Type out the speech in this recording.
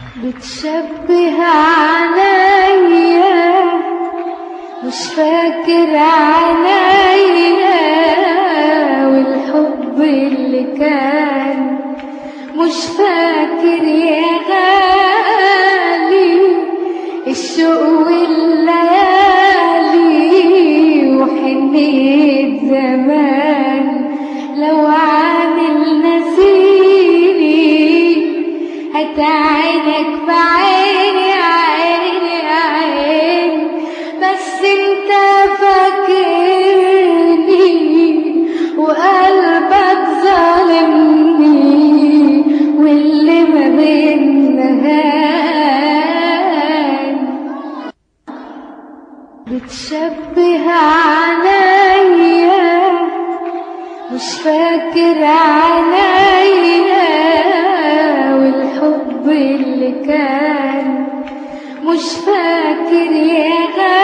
بتشبه عليا مش فاكر عليا والحب اللي كان مش فاكر يا غالي الشوق والليالي وحنية زمان لو عامل نسيني هتعينك بعيني عيني عيني بس انت فاكرني وقلبك ظالمني واللي ما بينا هان بتشبه عليا مش فاكر عليا والحب اللي كان مش فاكر يا غالي